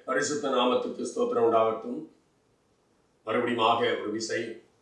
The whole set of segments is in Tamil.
பரிசுத்த நாமத்துக்கு ஸ்தோத்திரம் உண்டாகட்டும் மறுபடியுமாக ஒரு விசை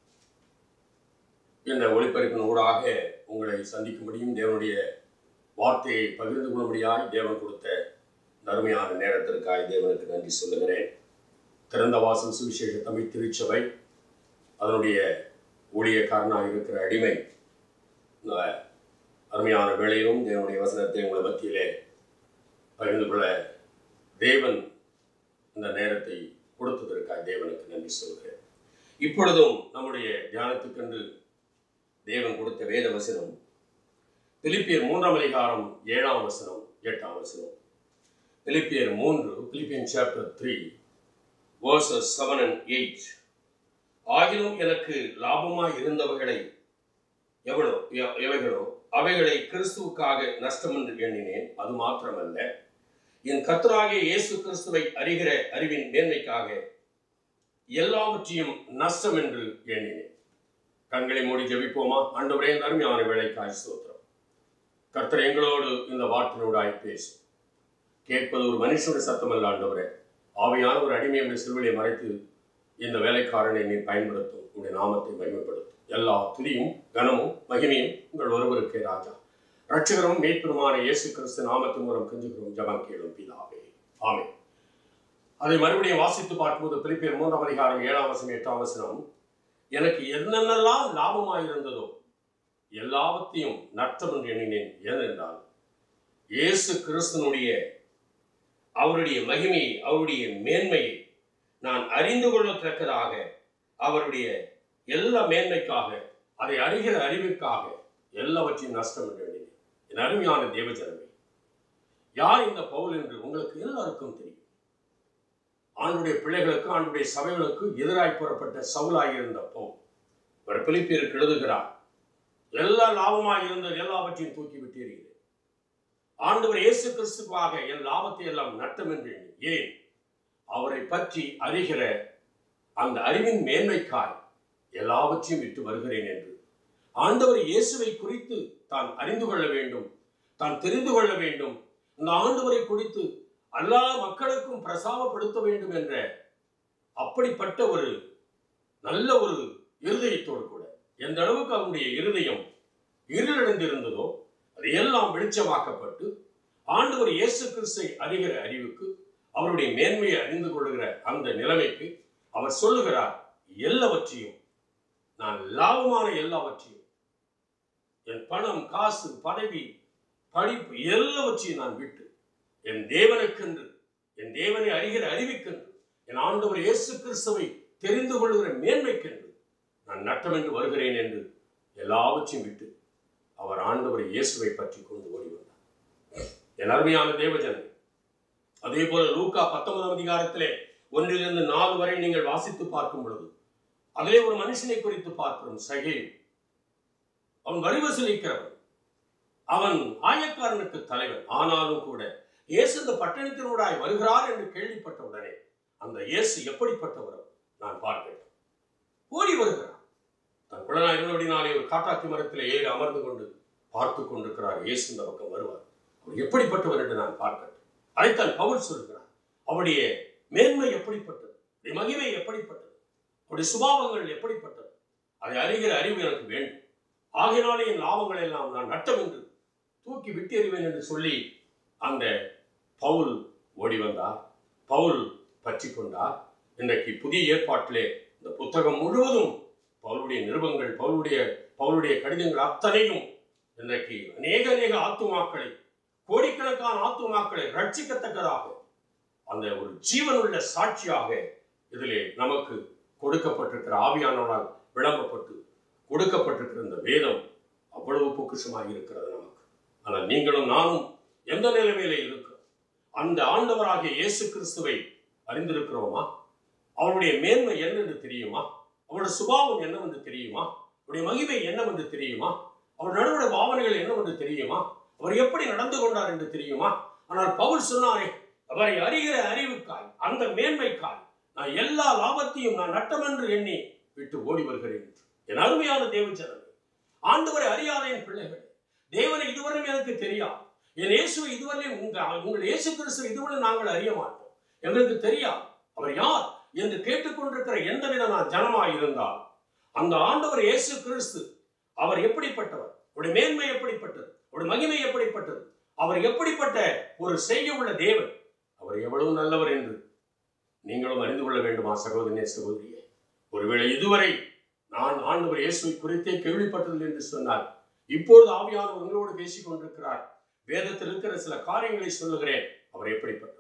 இந்த ஒளிபரப்பின் ஊடாக உங்களை சந்திக்கும்படியும் தேவனுடைய வார்த்தையை பகிர்ந்து கொள்ளும்படியாய் தேவன் கொடுத்த இந்த அருமையான நேரத்திற்காய் தேவனுக்கு நன்றி சொல்லுகிறேன் திறந்த வாசல் சுவிசேஷ தமிழ் திருச்சபை அதனுடைய ஊழியக்காரனாக இருக்கிற அடிமை இந்த அருமையான வேளையிலும் தேவனுடைய வசனத்தை உங்களை மத்தியிலே பகிர்ந்து கொள்ள தேவன் இந்த நேரத்தை கொடுத்ததற்காக தேவனுக்கு நன்றி சொல்கிறேன் இப்பொழுதும் நம்முடைய தியானத்துக்கென்று தேவன் கொடுத்த வேத வசனம் பிலிப்பியர் மூன்றாம் அதிகாரம் ஏழாம் வசனம் எட்டாம் வசனம் பிலிப்பியர் மூன்று Philippians chapter three verses seven and eight ஆகிலும் எனக்கு லாபமாய் இருந்தவர்களை எவ்வளோ எ- எவைகளோ அவைகளை கிறிஸ்துவுக்காக நஷ்டம் என்று எண்ணினேன் அது மாத்திரமல்ல என் கர்த்தராகிய இயேசு கிறிஸ்துவை அறிகிற அறிவின் மேன்மைக்காக எல்லாவற்றையும் நஷ்டம் என்று எண்ணினேன் கண்களை மூடி ஜெபிப்போமா ஆண்டவரே இந்த அருமையான வேலைக்காய் ஸ்தோத்திரம் கர்த்தர் எங்களோடு இந்த வார்த்தையோடாய் பேசும் கேட்பது ஒரு மனுஷனுடைய சத்தமல்ல ஆண்டவரே ஆவியான ஒரு அடிமையுடைய சிறுவலை மறைத்து இந்த வேலைக்காரனை நீ பயன்படுத்தும் உடைய நாமத்தை மகிமைப்படுத்தும் எல்லா துதியும் கனமும் மகிமையும் உங்கள் ஒருவருக்கே ராஜா ரட்சகரும் மீட்பெருமான இயேசு கிறிஸ்து நாமத்தின் மூலம் கெஞ்சுகிறோம் ஜபம் கேளும் பிதாவே ஆமென் அதை மறுபடியும் வாசித்து பார்க்கும்போது பிலிப்பியர் மூன்றாம் அதிகாரம் ஏழாம் வசனம் எட்டாம் வசனம் எனக்கு என்னென்னலாம் லாபமாயிருந்ததோ எல்லாவற்றையும் நஷ்டம் என்று எண்ணினேன் ஏனென்றால் இயேசு கிறிஸ்தனுடைய அவருடைய மகிமையை அவருடைய மேன்மையை நான் அறிந்து கொள்ளத்தக்கதாக அவருடைய எல்லா மேன்மைக்காக அதை அறிகிற அறிவிற்காக எல்லாவற்றையும் நஷ்டம் என்று எண்ணினேன் என் அருமையான தேவஜனமே யார் இந்த பவுல் என்று உங்களுக்கு எல்லாருக்கும் தெரியும் ஆண்டுடைய பிள்ளைகளுக்கு ஆண்டுடைய சபைகளுக்கு எதிராய் புறப்பட்ட சவுலாயிருந்த பவுல் ஒரு பிலிப்பியருக்கு எழுதுகிறார் எல்லா லாபமாய் இருந்த எல்லாவற்றையும் தூக்கி விட்டீர்கள் ஆண்டவர் இயேசு கிறிஸ்துவாக என் லாபத்தை எல்லாம் நட்டம் என்று எண்ணி. ஏன் அவரை பற்றி அறிகிற அந்த அறிவின் மேன்மைக்காய் எல்லாவற்றையும் விட்டு வருகிறேன் என்று ஆண்டவர் இயேசுவை குறித்து தான் அறிந்து கொள்ள வேண்டும் தான் தெரிந்து கொள்ள வேண்டும் இந்த ஆண்டவரை குறித்து எல்லா மக்களுக்கும் பிரசாவப்படுத்த வேண்டும் என்ற அப்படிப்பட்ட ஒரு நல்ல ஒரு இருதயத்தோடு கூட எந்த அளவுக்கு அவனுடைய இருதயம் இருளடைந்திருந்ததோ அது எல்லாம் வெளிச்சமாக்கப்பட்டு ஆண்டவர் இயேசு கிறிஸ்தை அறிகிற அறிவுக்கு அவருடைய மேன்மையை அறிந்து கொள்ளுகிற அந்த நிலைமைக்கு அவர் சொல்லுகிறார் எல்லாவற்றையும் நான் லாபமான எல்லாவற்றையும் என் பணம் காசு பதவி படிப்பு எல்லாவற்றையும் நான் விட்டு என் தேவனுக்கென்று என் தேவனை அறிகிற அறிவிக்கென்று என் ஆண்டவர் இயேசு கிறிஸ்துவை தெரிந்து கொள்கிற மேன்மைக்கென்று நான் நட்டம் என்று வருகிறேன் என்று எல்லாவற்றையும் விட்டு அவர் ஆண்டவர் இயேசுவை பற்றி கொண்டு ஓடி வந்தார் என் அருமையான தேவஜன் அதே போல லூக்கா பத்தொன்பதாம் அதிகாரத்திலே ஒன்றிலிருந்து நாலு வரை நீங்கள் வாசித்து பார்க்கும் பொழுது அதிலே ஒரு மனுஷனை குறித்து பார்க்கிறோம் சகே அவன் வரி வசூலிக்கிறவன் அவன் ஆயக்காரனுக்கு தலைவன் ஆனாலும் கூட இயேசு இந்த பட்டணத்தினூடாய் வருகிறார் என்று கேள்விப்பட்ட உடனே அந்த இயேசு எப்படிப்பட்டவரோ நான் பார்க்கிறேன் ஓடி வருகிறார் தன் குழந்தை இருந்தபடினாலே ஒரு காட்டாத்தி மரத்தில் ஏறி அமர்ந்து கொண்டு பார்த்து கொண்டிருக்கிறார் இயேசு இந்த பக்கம் வருவார் அவர் எப்படிப்பட்டவர் என்று நான் பார்க்கட்டும் அதைத்தான் பவுல் சொல்கிறார் அவருடைய மேன்மை எப்படிப்பட்டது அவருடைய மகிமை எப்படிப்பட்டது அவருடைய சுபாவங்கள் எப்படிப்பட்டது அதை அறிகிற அறிவு எனக்கு வேண்டும் ஆகினாலே என் லாபங்களை எல்லாம் நான் நட்டம் என்று தூக்கி விட்டெறிவேன் என்று சொல்லி அந்த பவுல் ஓடி வந்தார் பவுல் பற்றி கொண்டார் இன்றைக்கு புதிய ஏற்பாட்டிலே இந்த புத்தகம் முழுவதும் பவுலுடைய நிருபங்கள் பவுலுடைய பவுலுடைய கடிதங்கள் அத்தனையும் இன்றைக்கு அநேக அநேக ஆத்துமாக்களை கோடிக்கணக்கான ஆத்துமாக்களை ரட்சிக்கத்தக்கதாக அந்த ஒரு ஜீவனுள்ள சாட்சியாக இதிலே நமக்கு கொடுக்கப்பட்டிருக்கிற ஆவியானவரால் விளம்பப்பட்டு கொடுக்கப்பட்டிருக்கிற இந்த வேதம் அவ்வளவு பொக்கிஷமாக இருக்கிறது நமக்கு ஆனால் நீங்களும் நானும் எந்த நிலைமையிலே இருக்கிறோம் அந்த ஆண்டவராகிய இயேசு கிறிஸ்துவை அறிந்திருக்கிறோமா அவருடைய மேன்மை என்னென்று தெரியுமா அவருடைய சுபாவம் என்னவென்று தெரியுமா அவருடைய மகிமை என்னவென்று தெரியுமா அவர் நடுவுடைய பாவனைகள் என்னவென்று தெரியுமா அவர் எப்படி நடந்து கொண்டார் என்று தெரியுமா ஆனால் பவுல் சொன்னாரே அவரை அறிகிற அறிவுக்காய் அந்த மேன்மைக்காய் நான் எல்லா லாபத்தையும் நான் நட்டமென்று எண்ணி விட்டு ஓடி வருகிறேன் என் அருமையான தேவச்சனமே ஆண்டவரை அறியாத என் பிள்ளைகள் தேவனை இதுவரையும் எனக்கு தெரியாது என் இயேசுவை இதுவரையும் உங்க உங்கள் இயேசு கிறிஸ்துவை இதுவரை நாங்கள் அறிய மாட்டோம் எங்களுக்கு தெரியாது அவர் யார் என்று கேட்டுக்கொண்டிருக்கிற எந்த விதமான ஜனமாய் இருந்தால் அந்த ஆண்டவர் இயேசு கிறிஸ்து அவர் எப்படிப்பட்டவர் அவருடைய மேன்மை எப்படிப்பட்டது அவருடைய மகிமை எப்படிப்பட்டது அவர் எப்படிப்பட்ட ஒரு செய்ய உள்ள தேவன் அவர் எவ்வளவு நல்லவர் என்று நீங்களும் அறிந்து கொள்ள வேண்டுமா சகோதரனே சகோதரியே ஒருவேளை இதுவரை நான் ஆண்டவர் இயேசுவை குறித்தே கேள்விப்பட்டதில்லை என்று சொன்னார் இப்பொழுது ஆவியானவர் உங்களோடு பேசிக் கொண்டிருக்கிறார் வேதத்தில் இருக்கிற சில காரியங்களை சொல்லுகிறேன் அவர் எப்படிப்பட்டவர்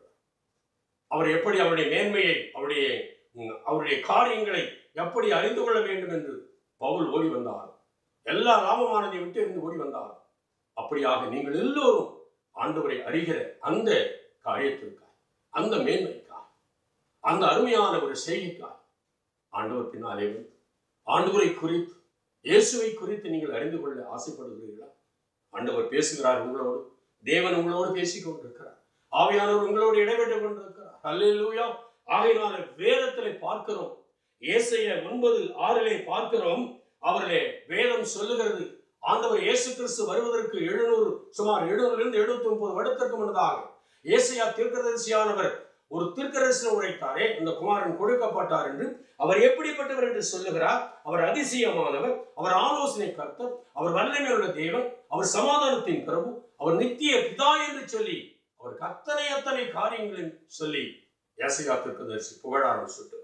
அவர் எப்படி அவருடைய மேன்மையை அவருடைய ம், அவருடைய காரியங்களை எப்படி அறிந்து கொள்ள வேண்டும் என்று பவுல் ஓடி வந்தார் எல்லா லாபமானதை விட்டு இருந்து ஓடி வந்தார் அப்படியாக நீங்கள் எல்லோரும் ஆண்டவரை அறிகிற அந்த காரியத்திற்காக அந்த மேன்மைக்காக அந்த அருமையான ஒரு செய்திக்காக ஆண்டவர் பின்னாலே வந்து ஆண்டவரை குறித்து இயேசுவை குறித்து நீங்கள் அறிந்து கொள்ள ஆசைப்படுகிறீர்களா ஆண்டவர் பேசுகிறார் உங்களோடு தேவன் உங்களோடு பேசிக் கொண்டிருக்கிறார் ஆவியானவர் உங்களோடு இடைபெற்றுக் கொண்டிருக்கிறார் அல்லேலூயா ஆகையினால வேதத்திலே பார்க்கிறோம் ஏசைய ஒன்பது ஆறிலே பார்க்கிறோம் அவர்களே வேதம் சொல்லுகிறது ஆண்டவர் இயேசு கிறிஸ்து வருவதற்கு எழுநூறு சுமார் எழுநூறிலிருந்து எழுபத்தி ஒன்பது வருடத்திற்கு முன்னதாக ஏசையா தீர்க்கதரிசியானவர் ஒரு தீர்க்கதரிசனம் உரைத்தாரே இந்த குமாரன் கொடுக்கப்பட்டார் என்று அவர் எப்படிப்பட்டவர் என்று சொல்லுகிறார் அவர் அதிசயமானவர் அவர் ஆலோசனை கர்த்தர் அவர் வல்லமை உள்ள தேவன் அவர் சமாதானத்தின் பிரபு அவர் நித்திய பிதா என்று சொல்லி அவர் அத்தனை அத்தனை காரியங்களையும் சொல்லி ஏசையா தீர்க்கதரிசி புகழாரம் சுட்டுகிறார்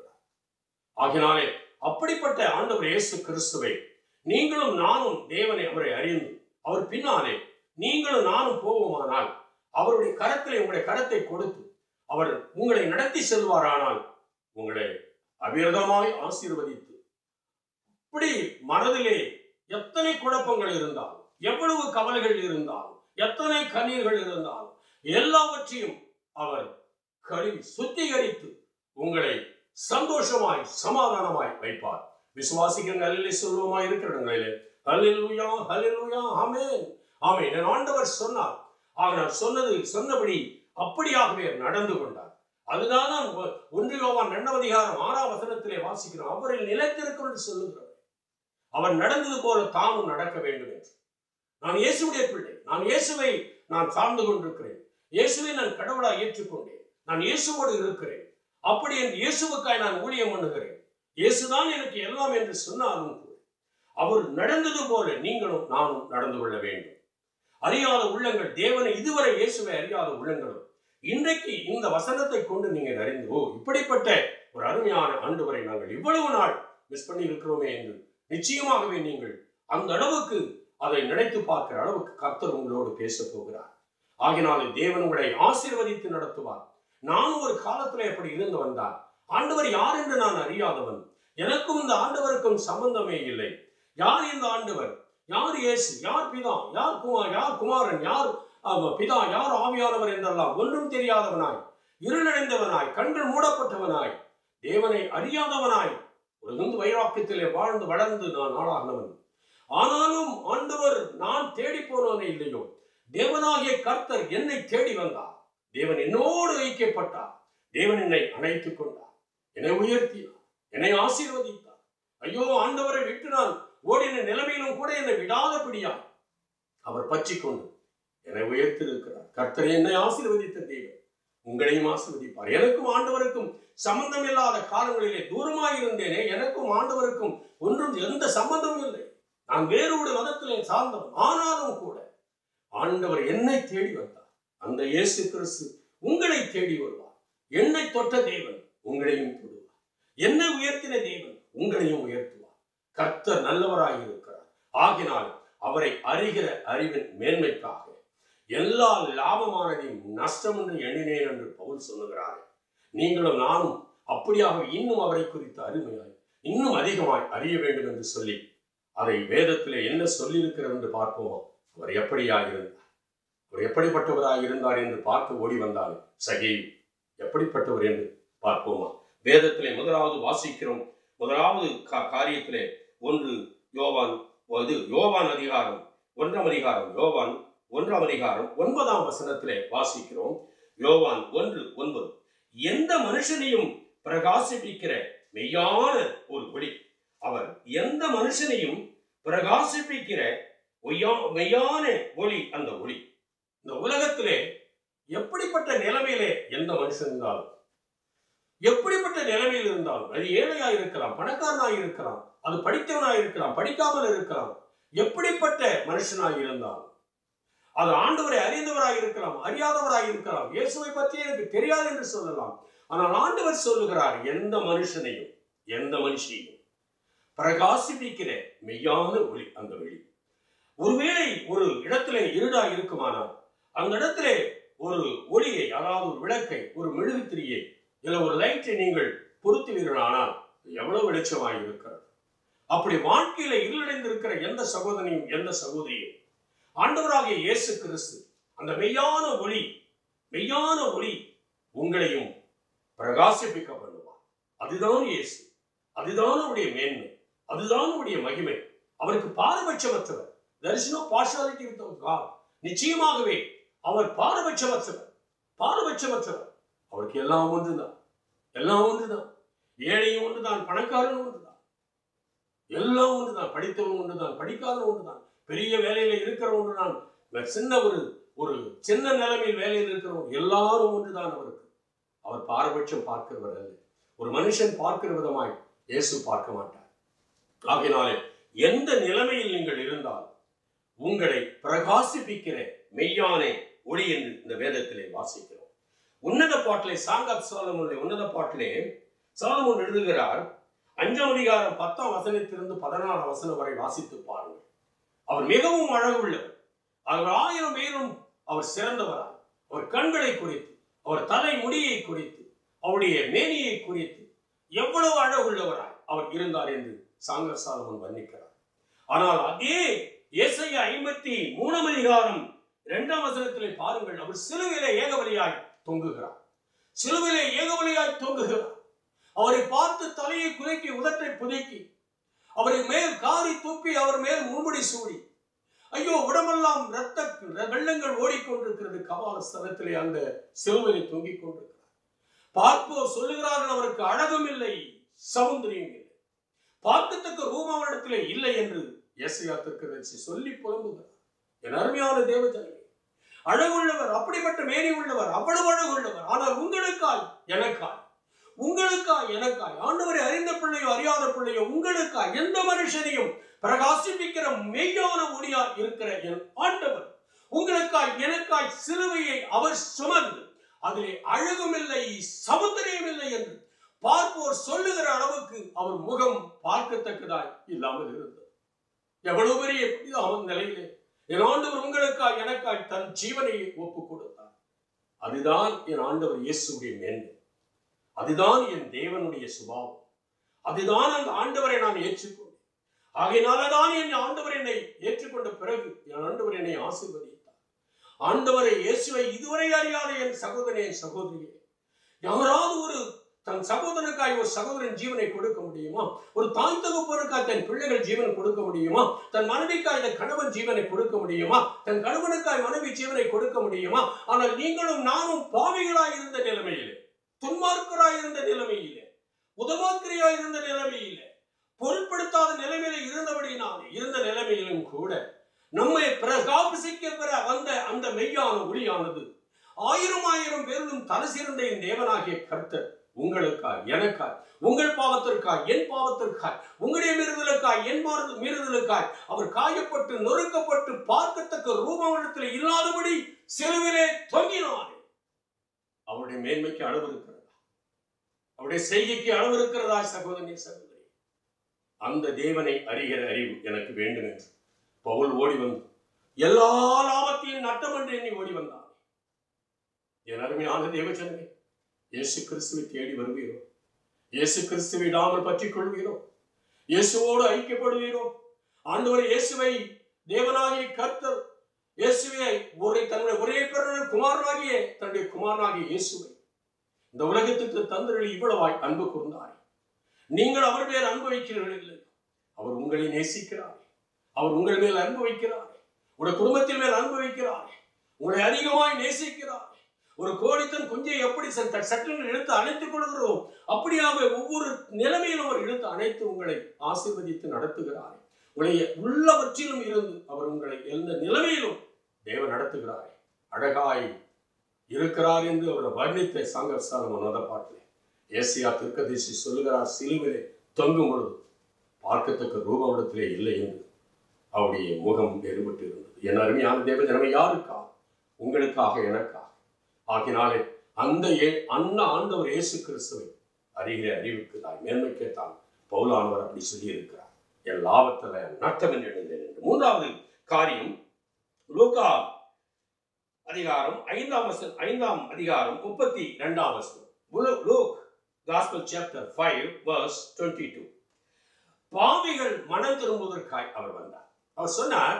ஆகினாலே அப்படிப்பட்ட ஆண்டவர் இயேசு கிறிஸ்துவை நீங்களும் நானும் தேவனை அவரை அறிந்து அவர் பின்னாலே நீங்களும் நானும் போவோமானால் அவருடைய கரத்திலே உங்களுடைய கரத்தை கொடுத்து அவர் உங்களை நடத்தி செல்வாரானால் உங்களை அபிரதமாய் ஆசீர்வதித்து இப்படி மனதிலே எத்தனை குழப்பங்கள் இருந்தாலும் எவ்வளவு கவலைகள் இருந்தாலும் எத்தனை கண்ணீர்கள் இருந்தாலும் எல்லாவற்றையும் அவர் கழுவி சுத்திகரித்து உங்களை சந்தோஷமாய் சமாதானமாய் வைப்பார் விசுவாசிக்கிற நிலையிலே சொல்லுவமாய் இருக்கிற இடங்களிலே ஹalleluya ஹalleluya ஆமென் ஆமென் என் ஆண்டவர் சொன்னார் ஆக நான் சொன்னது சொன்னபடி அப்படியாகவே நடந்து கொண்டார் அதுதான் நான் ஒ- ஒன்று யோவான் இரண்டாம் அதிகாரம் ஆறாம் வசனத்திலே வாசிக்கிறோம் அவரில் நிலைத்திருக்கும் என்று சொல்லுகிறவர் அவர் நடந்தது போல தாமும் நடக்க வேண்டும் என்று நான் இயேசுடைய பிள்ளை நான் இயேசுவை நான் சார்ந்து கொண்டிருக்கிறேன் இயேசுவை நான் கடவுளாய் ஏற்றுக்கொண்டேன் நான் இயேசுவோடு இருக்கிறேன் அப்படி என்று இயேசுவுக்காய் நான் ஊழியம் பண்ணுகிறேன் இயேசுதான் எனக்கு எல்லாம் என்று சொன்னாலும் கூட அவர் நடந்தது போல நீங்களும் நானும் நடந்து கொள்ள வேண்டும் அறியாத உள்ளங்கள் தேவனை இதுவரை இயேசுவை அறியாத உள்ளங்களும் இன்றைக்கு இந்த வசனத்தை கொண்டு நீங்கள் அறிந்து ஓ இப்படிப்பட்ட ஒரு அருமையான ஆண்டவரை நாங்கள் இவ்வளவு நாள் மிஸ் பண்ணி இருக்கிறோமே என்று நிச்சயமாகவே நீங்கள் அந்த அளவுக்கு அதை நினைத்து பார்க்கிற அளவுக்கு கர்த்தர் உங்களோடு பேசப் போகிறார் ஆகினாலே தேவன் உங்களை ஆசீர்வதித்து நடத்துவார் நானும் ஒரு காலத்துல எப்படி இருந்து வந்தார் ஆண்டவர் யார் என்று நான் அறியாதவன் எனக்கும் இந்த ஆண்டவருக்கும் சம்பந்தமே இல்லை யார் இந்த ஆண்டவர் யார் இயேசு யார் பிதா யார் குமார் யார் குமாரன் யார் ஆமா, பிதா யார் ஆவியானவர் என்றெல்லாம் ஒன்றும் தெரியாதவனாய் இருளடைந்தவனாய் கண்கள் மூடப்பட்டவனாய் தேவனை அறியாதவனாய் ஒரு இந்து வைராக்கியத்திலே வாழ்ந்து வளர்ந்து நான் ஆளாகினவன் ஆனாலும் ஆண்டவர் நான் தேடி போனவனே இல்லையோ தேவனாகிய கர்த்தர் என்னை தேடி வந்தார் தேவன் என்னோடு ஐக்கியப்பட்டார் தேவன் என்னை அணைத்துக் கொண்டார் என்னை உயர்த்தினார் என்னை ஆசீர்வதித்தார் ஐயோ ஆண்டவரை விட்டு நான் ஓடின நிலைமையிலும் கூட என்னை விடாதபடியாய் அவர் பற்றிக்கொண்டு என்னை உயர்த்திருக்கிறார் கர்த்தர் என்னை ஆசீர்வதித்த தேவன் உங்களையும் ஆசீர்வதிப்பார் எனக்கும் ஆண்டவருக்கும் சம்பந்தம் இல்லாத காலங்களிலே தூரமாய் இருந்தேனே எனக்கும் ஆண்டவருக்கும் ஒன்றும் எந்த சம்பந்தமும் இல்லை நான் வேறு ஒரு மதத்திலே சார்ந்தவன் ஆனாலும் கூட ஆண்டவர் என்னை தேடி வந்தார் அந்த இயேசு கிறிஸ்து உங்களை தேடி வருவார் என்னை தொட்ட தேவன் உங்களையும் தொடுவார் என்னை உயர்த்தின தேவன் உங்களையும் உயர்த்துவார் கர்த்தர் நல்லவராய் இருக்கிறார் ஆகினால் அவரை அறிகிற அறிவின் மேன்மைக்காக எல்லா லாபமானதையும் நஷ்டம் என்று எண்ணினேன் என்று பவுல் சொல்லுகிறார் நீங்களும் நானும் அப்படியாக இன்னும் அவரை குறித்து அருமையாய் இன்னும் அதிகமாய் அறிய வேண்டும் என்று சொல்லி அதை வேதத்திலே என்ன சொல்லியிருக்கிறது என்று பார்ப்போம் அவர் எப்படியாக இருந்தார் அவர் எப்படிப்பட்டவராக இருந்தார் என்று பார்க்க ஓடி வந்தார் சகேயு எப்படிப்பட்டவர் என்று பார்ப்போமா வேதத்திலே முதலாவது வாசிக்கிறோம் முதலாவது கா- காரியத்திலே ஒன்று யோவான் இது யோவான் அதிகாரம் ஒன்றாம் அதிகாரம் யோவான் ஒன்றாம் அதிகாரம் ஒன்பதாம் வசனத்திலே வாசிக்கிறோம் யோவான் ஒன்று ஒன்பது எந்த மனுஷனையும் பிரகாசிப்பிக்கிற மெய்யான ஒரு ஒளி அவர் எந்த மனுஷனையும் பிரகாசிப்பிக்கிற ஒய்யா- மெய்யான ஒளி அந்த ஒளி இந்த உலகத்திலே எப்படிப்பட்ட நிலைமையிலே எந்த மனுஷன் இருந்தாலும் எப்படிப்பட்ட நிலைமையில் இருந்தாலும் அது ஏழையா இருக்கலாம் பணக்காரனாய் இருக்கலாம் அது படித்தவனாய் இருக்கலாம் படிக்காமல் இருக்கலாம் எப்படிப்பட்ட மனுஷனாய் இருந்தாலும் அது ஆண்டவரை அறிந்தவராய் இருக்கலாம் அறியாதவராய் இருக்கலாம் இயேசுவை பற்றி எனக்கு தெரியாது என்று சொல்லலாம் ஆனால் ஆண்டவர் சொல்லுகிறார் எந்த மனுஷனையும் எந்த மனுஷியையும் பிரகாசிப்பிக்கிற மெய்யான ஒளி அந்த வெளி ஒருவேளை ஒரு இடத்திலே இருடா இருக்குமானால் அந்த இடத்திலே ஒரு ஒளியை அதாவது ஒரு விளக்கை ஒரு மெழுகுத்திரியை இல்லை ஒரு லைட்டை நீங்கள் பொருத்துவீர்களானால் எவ்வளவு வெளிச்சமாய் இருக்கிறது அப்படி வாழ்க்கையில இருளடைந்திருக்கிற எந்த சகோதரியும் எந்த சகோதரியும் ஆண்டவராகிய இயேசு கிறிஸ்து அந்த மெய்யான ஒளி மெய்யான ஒளி உங்களையும் பிரகாசிப்பிக்க பண்ணுவார் அதுதான் இயேசு அதுதான் அவருடைய மேன்மை அதுதான் அவருடைய மகிமை அவருக்கு பாரபட்சமற்றவர் தரிசனோ பார்ஷாலிட்டி God நிச்சயமாகவே அவர் பாரபட்சமற்றவர் பாரபட்சமற்றவர் அவருக்கு எல்லாம் ஒன்றுதான் எல்லாம் ஒன்றுதான் ஏழையும் ஒன்றுதான் பணக்காரனும் ஒன்றுதான் எல்லாம் ஒன்றுதான் படித்தவன் ஒன்றுதான் படிக்காதவன் ஒன்றுதான் பெரிய வேலையில இருக்கிறவன் ஒன்றுதான் சின்ன ஒரு ஒரு சின்ன நிலைமையில் வேலையில் இருக்கிறவன் எல்லாரும் ஒன்றுதான் அவருக்கு அவர் பாரபட்சம் பார்க்கிறவர் அல்ல ஒரு மனுஷன் பார்க்கிற விதமாய் இயேசு பார்க்க மாட்டார் ஆகையினாலே எந்த நிலைமையில் நீங்கள் இருந்தால் உங்களை பிரகாசிப்பிக்கிற மெய்யான ஒளி என்று இந்த வேதத்திலே வாசிக்கிறோம் உன்னத பாட்டிலே சாங் ஆஃப் சாலமோனுடைய உன்னத பாட்டிலே சாலமோன் எழுதுகிறார் அஞ்சாம் அதிகாரம் பத்தாம் வசனத்திலிருந்து பதினாறாம் வசனம் வரை வாசித்து பாருங்கள் அவர் மிகவும் அழகுள்ளவர் அவர் ஆயிரம் பேரும் அவர் சிறந்தவராய் அவர் கண்களை குறித்து அவர் தலை முடியை குறித்து அவருடைய மேனியை குறித்து எவ்வளவு அழகுள்ளவராய் அவர் இருந்தார் என்று சாங்கர் சாலமன் வர்ணிக்கிறார் ஆனால் அதே ஏசையா ஐம்பத்தி மூணாம் அதிகாரம் இரண்டாம் வசனத்திலே பாருங்கள் அவர் சிலுவிலே ஏகவலியாய் தொங்குகிறார் சிலுவிலே ஏகவலியாய் தொங்குகிறார் அவரை பார்த்து தலையை குலுக்கி உதட்டை புதுக்கி அவரை மேல் காரி துப்பி அவர் மேல் முன்முடி சூடி ஐயோ உடம்பெல்லாம் ரத்த வெள்ளங்கள் ஓடிக்கொண்டிருக்கிறது கபால ஸ்தலத்திலே அந்த சிலுவையை தொங்கிக் கொண்டிருக்கிறார் பார்ப்போர் சொல்லுகிறார்கள் அவருக்கு அழகும் இல்லை சௌந்தரியம் இல்லை பார்க்கத்தக்க ரூபாவனத்திலே இல்லை என்று எஸ்ஐயா திருக்கதர்சி சொல்லி புலம்புகிறார் என் அருமையான தேவஜனமே அழகுள்ளவர் அப்படிப்பட்ட மேனி உள்ளவர் அவ்வளவு அழகுள்ளவர் ஆனால் உங்களுக்காய் எனக்காய் உங்களுக்காய் எனக்காய் ஆண்டவரை அறிந்த பிள்ளையோ அறியாத பிள்ளையோ உங்களுக்காய் எந்த மனுஷனையும் பிரகாசிப்பிக்கிற மெய்யான ஒளியா இருக்கிற என் ஆண்டவர் உங்களுக்காய் எனக்காய் சிலுவையை அவர் சுமந்து அதிலே அழகும் இல்லை சமுத்திரம் இல்லை என்று பார்ப்போர் சொல்லுகிற அளவுக்கு அவர் முகம் பார்க்கத்தக்கதாய் இல்லாமல் இருந்தது எவ்வளவு பெரிய அவன் நிலையிலே என் ஆண்டவர் உங்களுக்காய் எனக்காய் தன் ஜீவனை ஒப்புக் கொடுத்தார் அதுதான் என் ஆண்டவர் இயேசுடைய மேன்மை அதுதான் என் தேவனுடைய சுபாவம் அதுதான் அந்த ஆண்டவரை நான் ஏற்றுக்கொண்டேன் ஆகையினாலதான் என் ஆண்டவர் என்னை ஏற்றுக்கொண்ட பிறகு என் ஆண்டவர் என்னை ஆசீர்வதித்தார் ஆண்டவரை இயேசுவை இதுவரை அறியாத என் சகோதரனே சகோதரியே யாராவது ஒரு தன் சகோதரனுக்காய் ஒரு சகோதரன் ஜீவனை கொடுக்க முடியுமா ஒரு தாய் தகப்பனுக்காய் தன் பிள்ளைகள் ஜீவன் கொடுக்க முடியுமா தன் மனைவிக்காய் தன் கணவன் ஜீவனை கொடுக்க முடியுமா தன் கணவனுக்காய் மனைவி ஜீவனை கொடுக்க முடியுமா ஆனால் நீங்களும் நானும் பாவிகளாய் இருந்த நிலைமையிலே துன்மார்க்கராய் இருந்த நிலைமையிலே உதவாக்கிரையாய் இருந்த நிலைமையிலே பொருட்படுத்தாத நிலைமையில இருந்தபடினாலே இருந்த நிலைமையிலும் கூட நம்மை பிரகாபிசிக்க பெற வந்த அந்த மெய்யான ஒளியானது ஆயிரம் ஆயிரம் பேரிலும் தலை சிறந்த என் தேவனாகிய கர்த்தர் உங்களுக்காய் எனக்காய் உங்கள் பாவத்திற்காய் என் பாவத்திற்காய் உங்களுடைய மீறுதலுக்காய் என் மாறு மீறுதலுக்காய் அவர் காயப்பட்டு நொறுக்கப்பட்டு பார்க்கத்தக்க ரூபவனத்தில் இல்லாதபடி சிலுவிலே தொங்கினார் அவருடைய மேன்மைக்கு அளவு இருக்கிறதா அவருடைய செய்கைக்கு அளவு இருக்கிறதா சகோதரி சகோதரி அந்த தேவனை அறிகிற அறிவு எனக்கு வேண்டும் என்று பவுல் ஓடி வந்து எல்லா லாபத்தையும் நட்டம் என்று எண்ணி ஓடி வந்தான் என் அருமையான தேவச்சனமே இயேசு கிறிஸ்துவை தேடி வருவீரோ இயேசு கிறிஸ்துவை விடாமல் பற்றிக் கொள்வீரோ இயேசுவோடு ஐக்கியப்படுவீரோ ஆண்டவர் இயேசுவை தேவனாகிய கர்த்தர் இயேசுவை ஒரே தன்னுடைய ஒரே பிறந்த குமாரனாகிய தன்னுடைய குமாரனாகிய இயேசுவை இந்த உலகத்துக்கு தந்தரளி இவ்வளவாய் அன்பு கூர்ந்தார் நீங்கள் அவர் மேல் அன்பு வைக்கிறீர்கள் இல்லை அவர் உங்களை நேசிக்கிறார் அவர் உங்கள் மேல் அன்பு வைக்கிறார் உங்களுடைய குடும்பத்தின் மேல் அன்பு வைக்கிறார் உங்களை அதிகமாய் நேசிக்கிறார் ஒரு கோழித்தன் குஞ்சை எப்படி சட்டென்று இழுத்து அணைத்துக் கொள்கிறோம் அப்படியாக ஒவ்வொரு நிலைமையிலும் அவர் இழுத்து அணைத்து உங்களை ஆசீர்வதித்து நடத்துகிறார் உங்களை உள்ளவற்றிலும் இருந்து அவர் உங்களை எந்த நிலைமையிலும் தேவன் நடத்துகிறார் அழகாய் இருக்கிறார் என்று அவர் வர்ணித்த சாங்கர் சாலம் அந்த பாட்டில் ஏசியா திருக்கதேசி சொல்லுகிறார் சிலுவிலே தொங்கும் பொழுது பார்க்கத்தக்க ரூபமிடத்திலே இல்லை என்று அவருடைய முகம் வேறுபட்டு இருந்தது என் அருமையான தேவ ஜனமே யாருக்கா உங்களுக்காக எனக்காக ஆகினாலே அந்த ஏ அந்த ஆண்டவர் இயேசு கிறிஸ்துவை அறிகிற அறிவுக்கு தான் மேன்மைக்கே தான் பவுலானவர் அப்படி சொல்லியிருக்கிறார் என் லாபத்துல நட்டம் என்று எண்ணுகிறேன் என்று மூன்றாவது காரியம் லூக்கா அதிகாரம் ஐந்தாம் வசனம் ஐந்தாம் அதிகாரம் முப்பத்தி இரண்டாம் வசனம் Luke gospel chapter five verse twenty two பாவிகள் மனம் திரும்புவதற்காய் அவர் வந்தார் அவர் சொன்னார்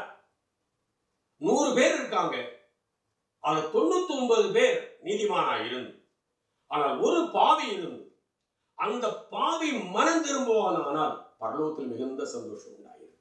நூறு பேர் இருக்காங்க அதுல தொண்ணூத்தி ஒன்பது பேர் நீதிமானா இருந்து ஆனால் ஒரு பாவி இருந்து அந்த பாவி மனம் திரும்புவானால் பரலோகத்தில் மிகுந்த சந்தோஷம் உண்டாயிருக்கும்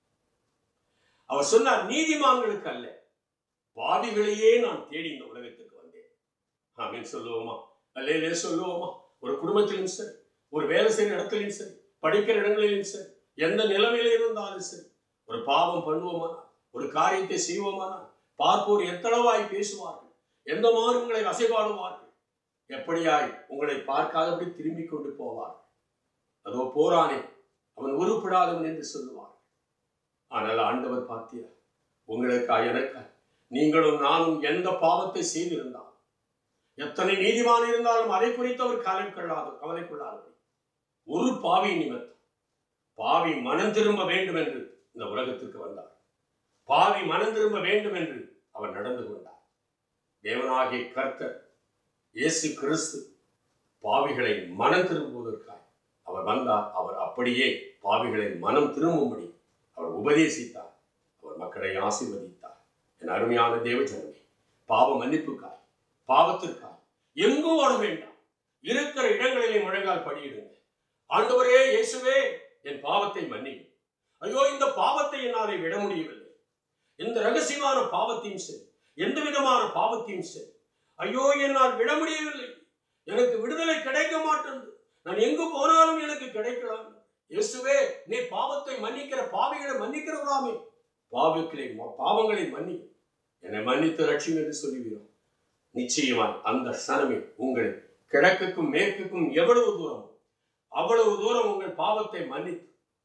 அவர் சொன்னார் நீதிமான்களுக்கு அல்ல பாவிகளையே நான் தேடி இந்த உலகத்துக்கு வந்தேன் ஆமீன் சொல்லுவோமா அல்லே சொல்லுவோமா ஒரு குடும்பத்திலும் சரி ஒரு வேலை செய்கிற இடத்துலையும் சரி படிக்கிற இடங்களிலும் சரி எந்த நிலைமையில இருந்தாலும் சரி ஒரு பாவம் பண்ணுவோமானா ஒரு காரியத்தை செய்வோமானால் பார்ப்போர் எத்தளவாய் பேசுவார்கள் எந்த மாதிரி உங்களை வசைபாடுவார்கள் எப்படியாய் உங்களை பார்க்காதபடி திரும்பி கொண்டு போவார் அதோ போரானே அவன் உருப்படாதவன் என்று சொல்லுவார் ஆனால் ஆண்டவர் பார்த்தியா உங்களுக்காய் எனக்காய் நீங்களும் நானும் எந்த பாவத்தை செய்திருந்தால் எத்தனை நீதிமான் இருந்தாலும் அதை குறித்து அவர் கவலை கொள்ளாது கவலை கொள்ளாதபடி ஒரு பாவி நிமித்தம் பாவி மனம் திரும்ப வேண்டும் என்று இந்த உலகத்திற்கு வந்தார் பாவி மனம் திரும்ப வேண்டும் என்று அவர் நடந்து கொண்டார் தேவனாகிய கர்த்தர் இயேசு கிறிஸ்து பாவிகளை மனம் திரும்புவதற்காய் அவர் வந்தார் அவர் அப்படியே பாவிகளை மனம் திரும்பும்படி அவர் உபதேசித்தார் அவர் மக்களை ஆசீர்வதித்தார் என் அருமையான தேவஜனமே பாவ மன்னிப்புக்காய் பாவத்திற்காய் எங்கும் ஓட வேண்டாம் இருக்கிற இடங்களிலே முழங்கால் படியிடுங்க ஆண்டவரே இயேசுவே என் பாவத்தை மன்னியும் ஐயோ இந்த பாவத்தை என்னாலே விட முடியவில்லை எந்த ரகசியமான பாவத்தையும் சரி எந்த விதமான பாவத்தையும் சரி ஐயோ என்னால் விட முடியவில்லை எனக்கு விடுதலை கிடைக்க மாட்டேன் நான் எங்கு போனாலும் எனக்கு கிடைக்கலாம் இயேசுவே நீ பாவத்தை மன்னிக்கிற பாவிகளை மன்னிக்கிறவராமே பாவங்களை பாவங்களை மன்னி என்னை மன்னித்து ரட்சியும் என்று சொல்லுகிறோம் நிச்சயமாய் அந்த சனமே உங்களை கிழக்குக்கும் மேற்குக்கும் எவ்வளவு தூரம் அவ்வளவு தூரம் உங்கள் பாவத்தை மன்னித்து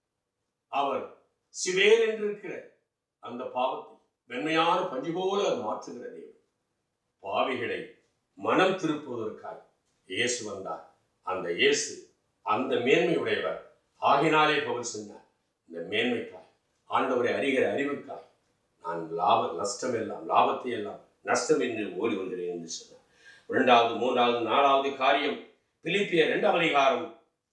அவர் சிவேர் என்றிருக்கிற அந்த பாவத்தை வெண்மையான பஞ்சு போல மாற்றுகிற தேவன் பாவிகளை மனம் திருப்புவதற்காய் இயேசு வந்தார் அந்த இயேசு அந்த மேன்மை உடையவர் ஆகினாலே பவுல் சொன்னார் இந்த மேன்மைக்காய் ஆண்டவரை அறிகிற அறிவுக்காய் நான் லாப நஷ்டம் எல்லாம் லாபத்தை எல்லாம் நஷ்டம் என்று ஓடி வருகிறேன் என்று சொன்னார் இரண்டாவது மூன்றாவது நாலாவது காரியம் பிலிப்பிய இரண்டாம் அதிகாரம்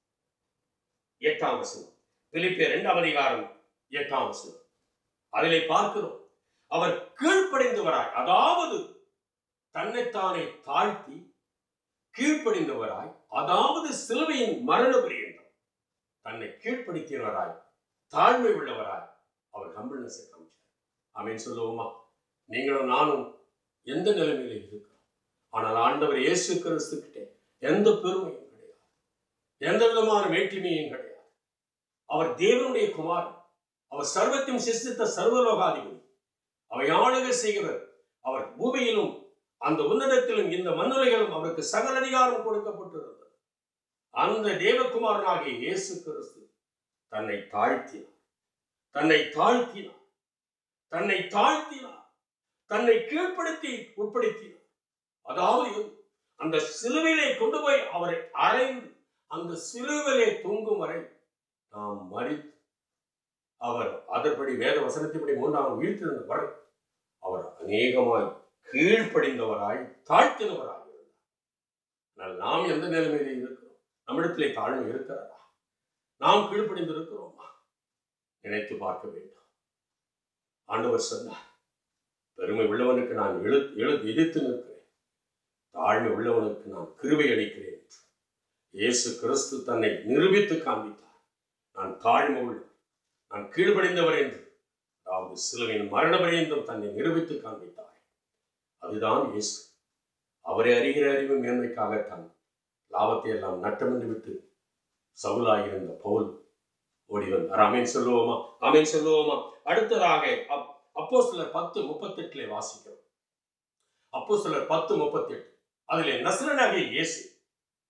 எட்டாம் வசனம் பிலிப்பிய இரண்டாம் அதிகாரம் எட்டாம் வசனம் அதிலே பார்க்கிறோம் அவர் கீழ்ப்படைந்தவராய் அதாவது தன்னைத்தானே தாழ்த்தி கீழ்ப்படிந்தவராய் அதாவது சிலுவையின் மரண பரியந்தம் தன்னை கீழ்ப்படுத்தியவராய் தாழ்மை உள்ளவராய் அவர் ஹம்பிள்னஸ் காமிச்சார் ஆமீன் சொல்லுவோமா நீங்களும் நானும் எந்த நிலைமையில இருக்கிறோம் ஆனால் ஆண்டவர் இயேசு கிறிஸ்து கிட்டே எந்த பெருமையும் கிடையாது எந்த விதமான வேற்றுமையும் கிடையாது அவர் தேவனுடைய குமாரன் அவர் சர்வத்தையும் சிஸ்தித்த சர்வலோகாதிபதி அவை ஆளுகை செய்கிறவர் அவர் பூமியிலும் அந்த உன்னதத்திலும் இந்த மண்ணுலைகளும் அவருக்கு சகல அதிகாரம் கொடுக்கப்பட்டிருந்தது அந்த தேவகுமாரனாகிய இயேசு கிறிஸ்து தன்னை தாழ்த்தினார் தன்னை தாழ்த்தினார் தன்னை தாழ்த்தினார் தன்னை கீழ்ப்படுத்தி உட்படுத்தினார் அதாவது அந்த சிலுவிலே கொண்டு போய் அவரை அறைந்து அந்த சிலுவிலே தூங்கும் வரை நாம் மறித்து அவர் அதன்படி வேத வசனத்தின்படி மூன்றாம் வீழ்த்திருந்த வரை அவர் அநேகமாய் கீழ்ப்படிந்தவராய் தாழ்த்தினவராய் இருந்தார் ஆனால் நாம் எந்த நிலைமையில இருக்கிறோம் நம்மிடத்திலே தாழ்மை இருக்கிறதா நாம் கீழ்ப்படிந்து இருக்கிறோமா நினைத்து பார்க்க வேண்டும் ஆண்டவர் சொன்னார் பெருமை உள்ளவனுக்கு நான் எழு எழு எதிர்த்து நிற்கிறேன் தாழ்மை உள்ளவனுக்கு நான் கிருபை அளிக்கிறேன் இயேசு கிறிஸ்து தன்னை நிரூபித்து காண்பித்தார் நான் தாழ்மை உள்ளவன் நான் கீழ்ப்படிந்தவர் என்று அதாவது சிலுவையின் மரண பரியந்தம் தன்னை நிரூபித்து காண்பித்தார் அதுதான் இயேசு அவரை அறிகிற அறிவு மேன்மைக்காகத்தான் லாபத்தை எல்லாம் நட்டமென்று விட்டு சவுலாயிருந்த பவுல் ஓடி வந்தார் அமேன் சொல்லுவோமா அமேன் சொல்லுவோமா அடுத்ததாக அப் அப்போ சிலர் பத்து முப்பத்தெட்டுல வாசிக்கிறோம் அப்போ சிலர் பத்து முப்பத்தெட்டு அதிலே நசரனாகிய இயேசு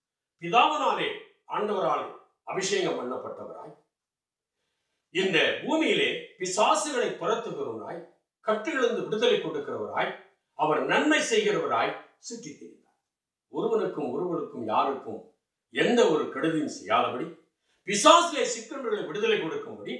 பிதாவனாலே ஆண்டவராலே அபிஷேகம் பண்ணப்பட்டவராய் இந்த பூமியிலே பிசாசுகளை துரத்துகிறவராய் கட்டுகளிலிருந்து விடுதலை கொடுக்கிறவராய் அவர் நன்மை செய்கிறவராய் சுற்றித் திரிந்தார் ஒருவனுக்கும் ஒருவனுக்கும் யாருக்கும் எந்த ஒரு கெடுதியும் செய்யாதபடி பிசாசிலே சிக்கண்டர்களை விடுதலை கொடுக்கும்படி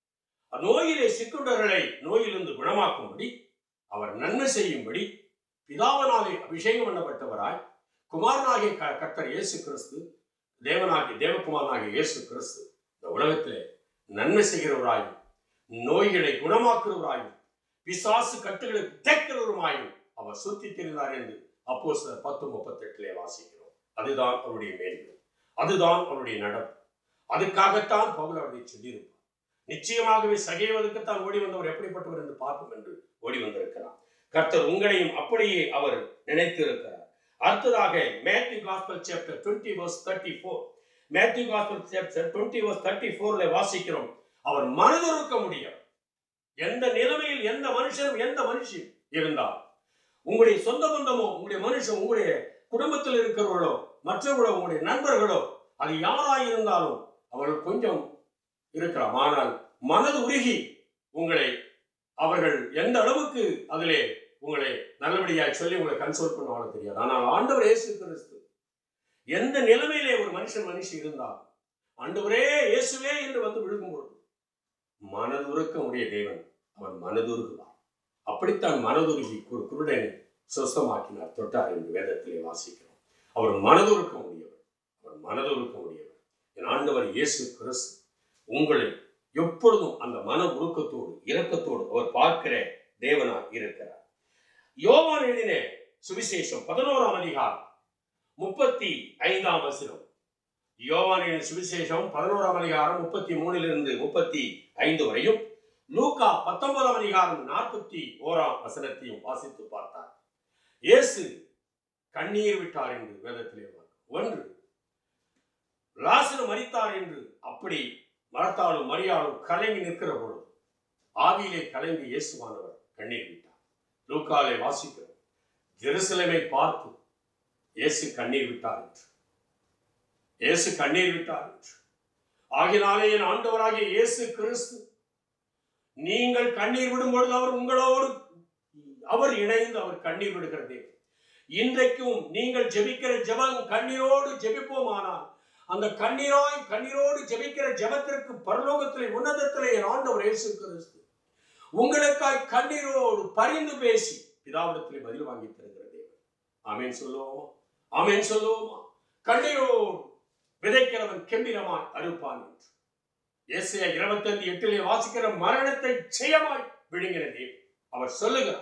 நோயிலே சிக்கண்டர்களை நோயிலிருந்து குணமாக்கும்படி அவர் நன்மை செய்யும்படி பிதாவனாலே அபிஷேகம் பண்ணப்பட்டவராய் குமாரனாகிய க- கர்த்தர் இயேசு கிறிஸ்து தேவனாகிய தேவகுமாரனாகிய இயேசு கிறிஸ்து இந்த உலகத்திலே நன்மை செய்கிறவராயும் நோய்களை குணமாக்குறவராயும் பிசாசு கட்டுகளை தேக்கிறவருமாயும் அவர் சுத்தி திரிந்தார் என்று அப்போ பத்து முப்பத்தெட்டிலே வாசிக்கிறோம் அதுதான் அவருடைய மேன்மை அதுதான் அவருடைய நடப்பு அதுக்காகத்தான் பவுல் அவரை சொல்லியிருப்பார் நிச்சயமாகவே சகைவதற்குத்தான் ஓடி வந்தவர் எப்படிப்பட்டவர் என்று பார்ப்போம் என்று ஓடி வந்திருக்கிறார் கர்த்தர் உங்களையும் அப்படியே அவர் நினைத்திருக்கிறார் அடுத்ததாக Matthew gospel chapter twenty verse thirty four Matthew gospel chapter twenty verse thirty ஃபோர்ல வாசிக்கிறோம் அவர் மனதிருக்க முடியும் எந்த நிலைமையில் எந்த மனுஷனும் எந்த மனுஷி இருந்தால் உங்களுடைய சொந்த பந்தமோ உங்களுடைய மனுஷன் உங்களுடைய குடும்பத்தில் இருக்கிறவர்களோ மற்றவர்களோ உங்களுடைய நண்பர்களோ அது யாராயிருந்தாலும் அவர்கள் கொஞ்சம் இருக்கலாம் ஆனால் மனது உருகி உங்களை அவர்கள் எந்த அளவுக்கு அதிலே உங்களை நல்லபடியாக சொல்லி உங்களை கன்சோல் பண்ணுவாங்க தெரியாது ஆனால் ஆண்டவர் இயேசு கிறிஸ்து எந்த நிலைமையிலே ஒரு மனுஷன் மனுஷி இருந்தால் ஆண்டவரே இயேசுவே என்று வந்து விழுகும் பொழுது மனதுருக்க உடைய தேவன் அவன் மனதுருகுவார் அப்படித்தான் மனதுருகி குரு குருடனை சுஸ்தமாக்கினார் தொட்டார் என்று வேதத்திலே வாசிக்கிறோம் அவர் மனதுருக்க முடியவர் அவர் மனதுருக்க முடியவர் என் ஆண்டவர் இயேசு கிறிஸ்து உங்களை எப்பொழுதும் அந்த மன உருக்கத்தோடு இரக்கத்தோடு அவர் பார்க்கிற தேவனாய் இருக்கிறார் யோவான் எழுதின சுவிசேஷம் பதினோராம் அதிகாரம் முப்பத்தி ஐந்தாம் வசனம் யோவான் எழுதின சுவிசேஷம் பதினோராம் அதிகாரம் முப்பத்தி மூணிலிருந்து முப்பத்தி ஐந்து வரையும் லூக்கா பத்தொன்பதாம் அதிகாரம் நாற்பத்தி ஓராம் வசனத்தையும் வாசித்து பார்த்தார் இயேசு கண்ணீர் விட்டார் என்று வேதத்திலே பார்க்கிறோம். ஒன்று லாசரு மரித்தார் என்று அப்படி மரத்தாலும் மரியாளும் கலங்கி நிற்கிற பொழுது ஆவியிலே கலங்கி இயேசுவானவர் கண்ணீர் விட்டார் லூக்காலே வாசிக்கிறோம் ஜெருசலேமை பார்த்து இயேசு கண்ணீர் விட்டார் என்று இயேசு கண்ணீர் விட்டார் என்று ஆகினாலே என் ஆண்டவராகிய இயேசு கிறிஸ்து நீங்கள் கண்ணீர் விடும் பொழுது அவர் உங்களோடு அவர் இணைந்து அவர் கண்ணீர் விடுகிறதே இன்றைக்கும் நீங்கள் ஜெபிக்கிற ஜெபம் கண்ணீரோடு ஜெபிப்போமானால் அந்த கண்ணீராய் கண்ணீரோடு ஜெபிக்கிற ஜெபத்திற்கு பரலோகத்திலே உன்னதத்திலே என் ஆண்டவர் இயேசு கிறிஸ்து உங்களுக்காய் கண்ணீரோடு பரிந்து பேசி பிதாவிடத்திலே பதில் வாங்கி தருகிற தேவன் ஆமென் சொல்லுவோமா ஆமென் சொல்லுவோமா கண்ணீரோடு விதைக்கிறவன் கெம்பிரமாய் அறுப்பான் என்று ஏசியா இருபத்தஞ்சு எட்டிலே வாசிக்கிற மரணத்தை ஜெயமாய் விழுங்கிற தேவன் அவர் சொல்லுகிறார்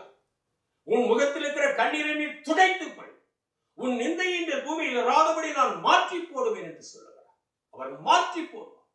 உன் முகத்தில் இருக்கிற கண்ணீரை நீ துடைத்துக் கொள் உன் நிந்தையை இந்த பூமியில் இராதபடி நான் மாற்றி போடுவேன் என்று சொல்லுகிறார் அவர் மாற்றி போடுவார்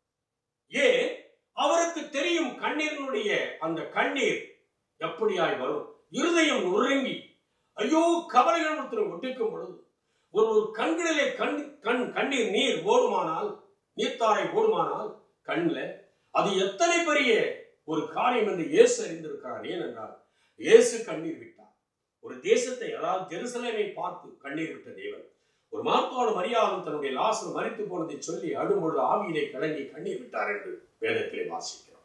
ஏன் அவருக்கு தெரியும் கண்ணீரினுடைய அந்த கண்ணீர் எப்படியாய் வரும் இருதயம் நுறுங்கி ஐயோ கவலைகள் ஒருத்தர் ஒட்டிக்கும் பொழுது ஒரு ஒரு கண்களிலே கண் கண் கண்ணீர் நீர் ஓடுமானால் நீர்த்தாரை ஓடுமானால் கண்ணில் அது எத்தனை பெரிய ஒரு காரியம் என்று இயேசு அறிந்திருக்கிறார் ஏனென்றால் இயேசு கண்ணீர் விட்டார் ஒரு தேசத்தை அதாவது ஜெருசலேமை பார்த்து கண்ணீர் விட்ட தேவன் ஒரு மார்த்தாடு மரியாதை தன்னுடைய லாசர் மறித்து போனதை சொல்லி அழும்பொழுது ஆவியிலே கலங்கி கண்ணீர் விட்டார் என்று வேதத்திலே வாசிக்கிறோம்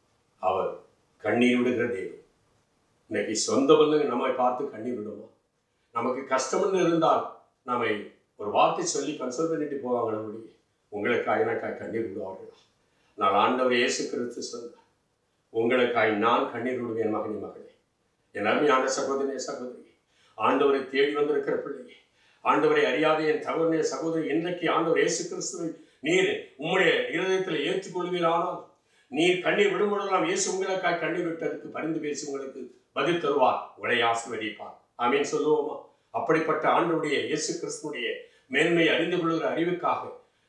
அவர் கண்ணீர் விடுகிற தேவன் இன்னைக்கு சொந்த பந்தங்க நம்மை பார்த்து கண்ணீர் விடுமா நமக்கு கஷ்டம்னு இருந்தால் நம்மை ஒரு வார்த்தை சொல்லி கன்சல்ட் பண்ணிட்டு போவாங்களே முடியும் உங்களுக்காக எனக்காய் கண்ணீர் விடுவார்களா நான் ஆண்டவர் இயேசு கிறிஸ்து சொன்னார் உங்களுக்காய் நான் கண்ணீர் விடுவேன் மகனே மகளே என் அருமையான சகோதரனே சகோதரி ஆண்டவரை தேடி வந்திருக்கிற பிள்ளையே ஆண்டவரை அறியாத என் சகோதரனே சகோதரி இன்றைக்கு ஆண்டவர் இயேசு கிறிஸ்துவை நீர் உம்முடைய இருதயத்தில் ஏற்றுக்கொள்வீரானால் நீர் கண்ணீர் விடும்பொழுதெல்லாம் இயேசு உங்களுக்காய் கண்ணீர் விட்டதுக்கு பரிந்து பேசி உங்களுக்கு பதில் தருவார் உங்களை ஆசிர்வதிப்பார் ஆமீன் சொல்லுவோமா அப்படிப்பட்ட ஆண்டவருடைய இயேசு கிறிஸ்துடைய மேன்மை அறிந்து கொள்கிற அறிவுக்காக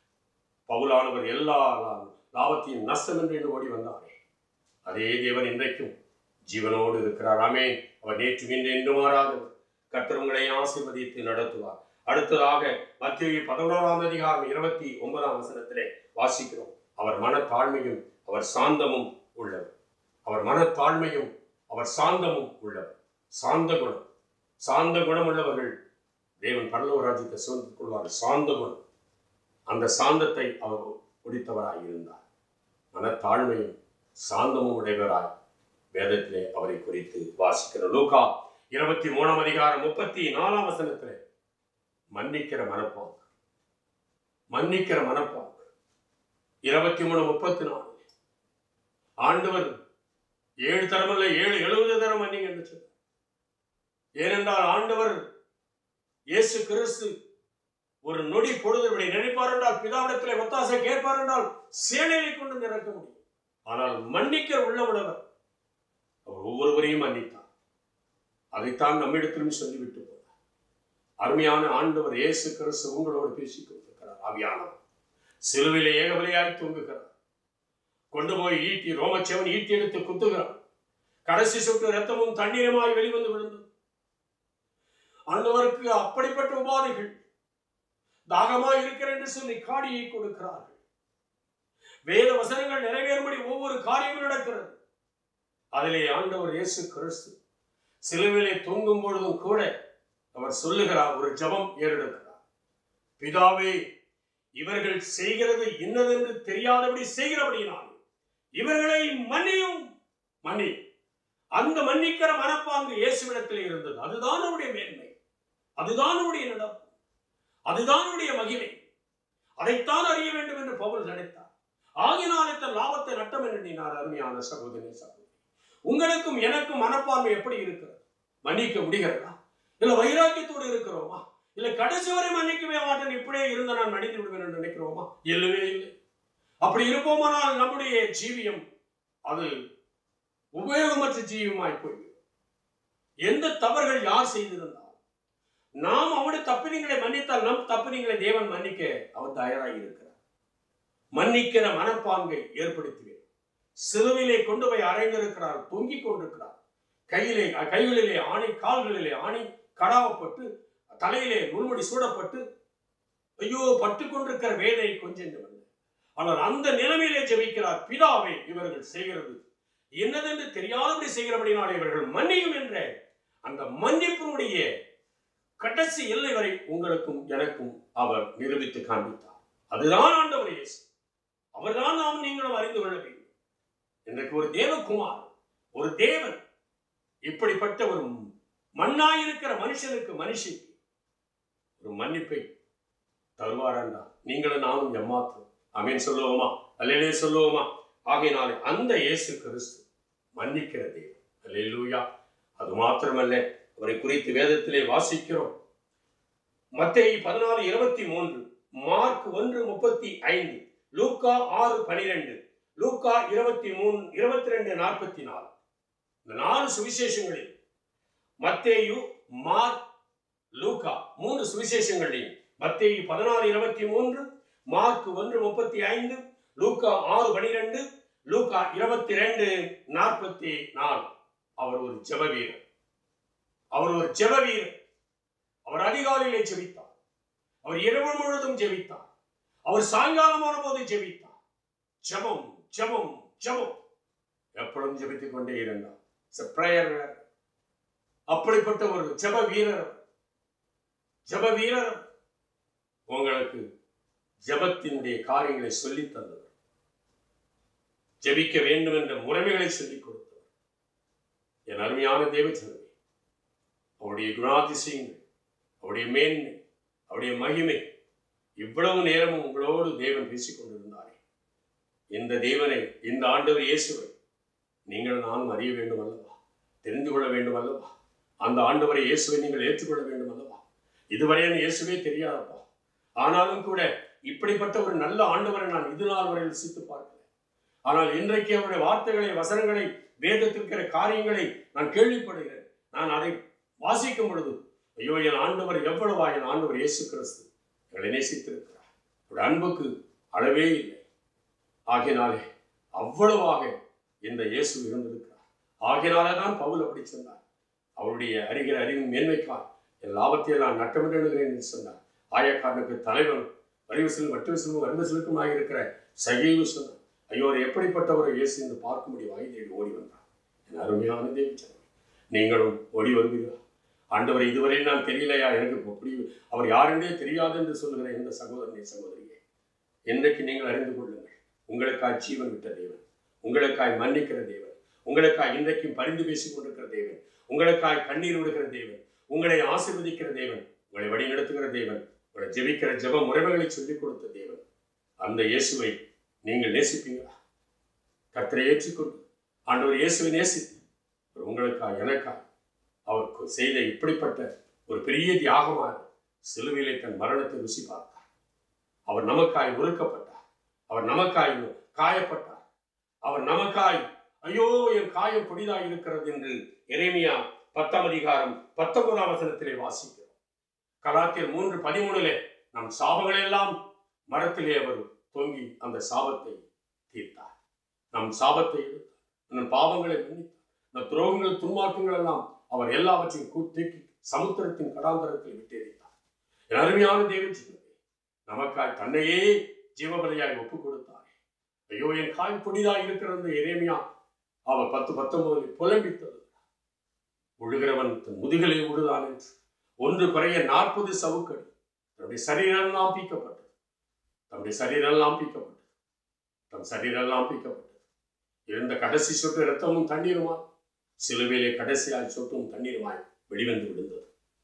பவுலானவர் எல்லா லா- லாபத்தையும் நஷ்டம் என்று எண்ணி ஓடி வந்தாரே அதே தேவன் இன்றைக்கும் ஜீவனோடு இருக்கிறார் ஆமென் அவர் நேற்று இன்று என்று மாறாதவர் கர்த்தர் உங்களை ஆசீர்வதித்து நடத்துவார் அடுத்ததாக மத்திய பதினோராம் அதிகாரம் இருபத்தி ஒன்பதாம் வசனத்திலே வாசிக்கிறோம் அவர் மனத்தாழ்மையும் அவர் சாந்தமும் உள்ளவர் அவர் மனத்தாழ்மையும் அவர் சாந்தமும் உள்ளவர் சாந்த குணம் சாந்த குணம் உள்ளவர்கள் தேவன் பரலோக ராஜ்யத்தை சுதந்திரக் கொள்வார் சாந்த குணம் அந்த சாந்தத்தை அவர் உடித்தவராய் இருந்தார் மனத்தாழ்மையும் சாந்தமும் உடையவராய் வேதத்திலே அவரை குறித்து வாசிக்கிறோம் லூகா இருபத்தி மூணாம் அதிகாரம் முப்பத்தி நாலாம் வசனத்திலே மன்னிக்கிற மனப்பாங்கு மன்னிக்கிற மனப்பாங்கு இருபத்தி மூணு முப்பத்தி நாலு ஆண்டவர் ஏழு தரமல்ல ஏழு எழுபது தரம் மன்னிங்க என்று சொன்னார் ஏனென்றால் ஆண்டவர் இயேசு கிறிஸ்து ஒரு நொடி பொழுது இப்படி நினைப்பார் என்றால் பிதாவிடத்திலே ஒத்தாசை கேட்பார் என்றால் சேனையை கொண்டு நிறக்க முடியும் ஆனால் மன்னிக்கிற உள்ளமுடவர் அவர் ஒவ்வொருவரையும் மன்னித்தார் அதைத்தான் நம்மிடத்திலும் சொல்லிவிட்டு போனார் அருமையான ஆண்டவர் இயேசு கிறிஸ்து உங்களோடு பேசிக் கொண்டிருக்கிறார் ஆவியானவர் சிலுவிலே ஏகவலையாய் தூங்குகிறார் கொண்டு போய் ஈட்டி ரோமச்சேவன் ஈட்டி எடுத்து குத்துகிறான் கடைசி சொட்டு ரத்தமும் தண்ணீருமாய் வெளிவந்து விழுந்தது ஆண்டவருக்கு அப்படிப்பட்ட உபாதைகள் தாகமாய் இருக்கிற என்று சொல்லி காடியை கொடுக்கிறார்கள் வேத வசனங்கள் நிறைவேறும்படி ஒவ்வொரு காரியமும் நடக்கிறது அதிலே ஆண்டவர் இயேசு கிறிஸ்து சிலுவிலே தூங்கும் பொழுதும் கூட அவர் சொல்லுகிறார் ஒரு ஜெபம் ஏறெடுக்கிறார் பிதாவே இவர்கள் செய்கிறது இன்னதென்று தெரியாதபடி செய்கிறபடியினால் இவர்களை மன்னியும் மன்னி அந்த மன்னிக்கிற மனப்பாங்கு இயேசுவிடத்தில் இருந்தது அதுதான் அவருடைய மேன்மை அதுதான் அவருடைய நடப்பு அதுதான் அவருடைய மகிமை அதைத்தான் அறிய வேண்டும் என்று பவுல் நினைத்தார் ஆகினால் இந்த லாபத்தை நட்டம் என்று எண்ணினார் அருமையான சகோதரி சகோதரி உங்களுக்கும் எனக்கும் மனப்பான்மை எப்படி இருக்கிறது மன்னிக்க முடிகிறதா இல்ல வைராக்கியத்தோடு இருக்கிறோமா இல்ல கடைசி வரை மன்னிக்கவே மாட்டேன் இப்படியே இருந்த நான் மன்னித்து விடுவேன் என்று நினைக்கிறோமா இல்லவே இல்லை அப்படி இருப்போமானால் நம்முடைய ஜீவியம் அது உபயோகமற்ற ஜீவியமாய் போய்விடும் எந்த தவறுகள் யார் செய்திருந்தால் நாம் அவருடைய தப்பினங்களை மன்னித்தால் நம் தப்பினங்களை தேவன் மன்னிக்க அவர் தயாராக இருக்கிறார் மன்னிக்கிற மனப்பாங்கை ஏற்படுத்துவேன் சிலுவிலே கொண்டு போய் அறைந்திருக்கிறார் தொங்கிக் கொண்டிருக்கிறார் கையிலே கைகளிலே ஆணை கால்களிலே ஆணை கடாவப்பட்டு தலையிலே முள்முடி சூடப்பட்டு ஐயோ பட்டு கொண்டிருக்கிற வேதை கொஞ்சம் ஆனால் அந்த நிலைமையிலே ஜெபிக்கிறார் பிதாவே இவர்கள் செய்கிறது என்னதென்று தெரியாதபடி செய்கிறபடினாலே இவர்கள் மன்னியும் என்ற அந்த மன்னிப்பினுடைய கடைசி எல்லை வரை உங்களுக்கும் எனக்கும் அவர் நிரூபித்து காண்பித்தார் அதுதான் ஆண்டவர் இயேசு அவர்தான் நாம் நீங்களும் அறிந்து கொள்ள வேண்டும் இன்றைக்கு ஒரு தேவகுமார் ஒரு தேவன் இப்படிப்பட்ட ஒரு மண்ணாயிருக்கிற மனுஷனுக்கு மனுஷிக்கு ஒரு மன்னிப்பை தருவாரண்டா நீங்களும் நானும் எம்மாத்திரம் அமீன் சொல்லுவோமா அல்லையே சொல்லுவோமா ஆகையினாலே அந்த இயேசு கிறிஸ்து மன்னிக்கிற தேவன் அல்லேலூயா அது மாத்திரமல்ல அவரை குறித்து வேதத்திலே வாசிக்கிறோம் மத்தேயு பதினாலு இருபத்தி மூன்று மார்க் ஒன்று முப்பத்தி ஐந்து லூக்கா ஆறு பனிரெண்டு லூக்கா இருபத்தி மூணு இருபத்தி ரெண்டு நாற்பத்தி நாலு இந்த நாலு சுவிசேஷங்களில் மத்தேயு மார்க் லூக்கா மூன்று சுவிசேஷங்களையும் மத்தேயு பதினாறு இருபத்தி மூன்று மார்க் ஒன்று முப்பத்தி ஐந்து லூக்கா ஆறு பனிரெண்டு லூக்கா இருபத்தி ரெண்டு நாற்பத்தி நாலு அவர் ஒரு ஜெப வீரர் அவர் ஒரு ஜெப வீரர் அவர் அதிகாலையிலே ஜெபித்தார் அவர் இரவு முழுவதும் ஜெபித்தார் அவர் சாயங்காலமான போது ஜெபித்தார் ஜெபம் ஜெபம் ஜெபம் எப்பொழுதும் ஜெபித்துக் கொண்டே இருந்தார் பிரேயர் அப்படிப்பட்ட ஒரு ஜெப வீரர் ஜெப வீரர் உங்களுக்கு ஜெபத்தினுடைய காரியங்களை சொல்லித் தந்தவர் ஜெபிக்க வேண்டும் என்ற முறைமைகளை சொல்லிக் கொடுத்தவர் என் அருமையான தேவச்சனமே அவருடைய குணாதிசயங்கள் அவருடைய மேன்மை அவருடைய மகிமை இவ்வளவு நேரமும் உங்களோடு தேவன் பேசிக் கொண்டிருந்தாரே இந்த தேவனை இந்த ஆண்டவர் இயேசுவை நீங்கள் நானும் அறிய வேண்டும் அல்லவா தெரிந்து கொள்ள வேண்டும் அல்லவா அந்த ஆண்டவரை இயேசுவை நீங்கள் ஏற்றுக்கொள்ள வேண்டும் அல்லவா இதுவரை எனக்கு இயேசுவே தெரியாதப்பா ஆனாலும் கூட இப்படிப்பட்ட ஒரு நல்ல ஆண்டவரை நான் இது நாள் வரை ரசித்து பார்க்கல ஆனால் இன்றைக்கு அவருடைய வார்த்தைகளை வசனங்களை வேதத்திற்கிற காரியங்களை நான் கேள்விப்படுகிறேன் நான் அதை வாசிக்கும் பொழுது ஐயோ என் ஆண்டவர் எவ்வளவா என் ஆண்டவர் இயேசு கிறிஸ்து எங்களை நேசித்திருக்கிறார் அவருடைய அன்புக்கு அளவே இல்லை ஆகினாலே அவ்வளவாக இந்த இயேசு இருந்திருக்கிறார் ஆகினாலே தான் பவுல் அப்படி சொன்னார் அவருடைய அறிகிற அறிவின் மேன்மைக்கால் என் லாபத்தை நான் நட்டமிடுகிறேன் என்று சொன்னார் ஆயக்காரனுக்கு தலைவன் வரிவு செல்லும் வட்டு செல்வம் வறுமை செலுக்குமாக இருக்கிற சகைவு சொன்னார் ஐயோ அவர் எப்படிப்பட்ட ஒரு இயேசு என்று பார்க்கும்படி வாய் தேடி ஓடி வந்தார் என் அருமையான தேவிச்சனம் நீங்களும் ஓடி வருவீர்களா ஆண்டவர் இதுவரை நான் தெரியலையா எனக்கு அப்படி அவர் யாருன்றே தெரியாது என்று சொல்லுகிற இந்த சகோதரனை சகோதரியே இன்றைக்கு நீங்கள் அறிந்து கொள்ளுங்கள் உங்களுக்காய் ஜீவன் விட்ட தேவன் உங்களுக்காய் மன்னிக்கிற தேவன் உங்களுக்காய் இன்றைக்கும் பரிந்து பேசிக் கொண்டிருக்கிற தேவன் உங்களுக்காய் கண்ணீர் விடுகிற தேவன் உங்களை ஆசீர்வதிக்கிற தேவன் உங்களை வழிநடத்துகிற தேவன் உங்களை ஜெபிக்கிற ஜெப முறைமைகளை சொல்லிக் கொடுத்த தேவன் அந்த இயேசுவை நீங்கள் நேசிப்பீங்களா கர்த்தரை ஏற்றுக்கொண்டு ஆண்டவர் இயேசுவை நேசித்து அவர் உங்களுக்காய் எனக்காய் அவர் செய்த இப்படிப்பட்ட ஒரு பெரிய தியாகமான சிலுவையிலே தன் மரணத்தை ருசி பார்த்தார் அவர் நமக்காய் ஒதுக்கப்பட்டார் அவர் நமக்காய் காயப்பட்டார் அவர் நமக்காய் ஐயோ என் காயம் கொடிதாய் இருக்கிறது என்று எரேமியா பத்தாம் அதிகாரம் பத்தொன்பதாம் வசனத்திலே வாசிக்கிறோம் கலாத்தியர் மூன்று பதிமூணுலே நம் சாபங்கள் எல்லாம் மரத்திலே அவர் தொங்கி அந்த சாபத்தை தீர்த்தார் நம் சாபத்தை எடுத்தார் நம் பாவங்களை மன்னித்தார் நம் துரோகங்கள் துன்மார்க்கங்கள் எல்லாம் அவர் எல்லாவற்றையும் கூத்தூக்கி சமுத்திரத்தின் கடாந்தரத்தில் விட்டெறித்தார் என் அருமையான தேவஜீவனே நமக்காய் தன்னையே ஜீவபலியாய் ஒப்பு கொடுத்தாரே ஐயோ என் காய் பொடிதாய் இருக்கிற அந்த எரேமியா அவர் பத்து பத்தொன்பதில் புலம்பித்தது உழுகிறவன் தன் முதுகலை உழுதான் என்று ஒன்று குறைய நாற்பது சவுக்கடி தன்னுடைய சரீரெல்லாம் பீக்கப்பட்டது தன்னுடைய சரீரெல்லாம் பீக்கப்பட்டது தம் சரீரெல்லாம் பீக்கப்பட்டது இருந்த கடைசி சொட்டு இரத்தமும் தண்ணீருமாய் சிலுவையிலே கடைசியாய் சொட்டும் தண்ணீருமாய் வெளிவந்து விழுந்தது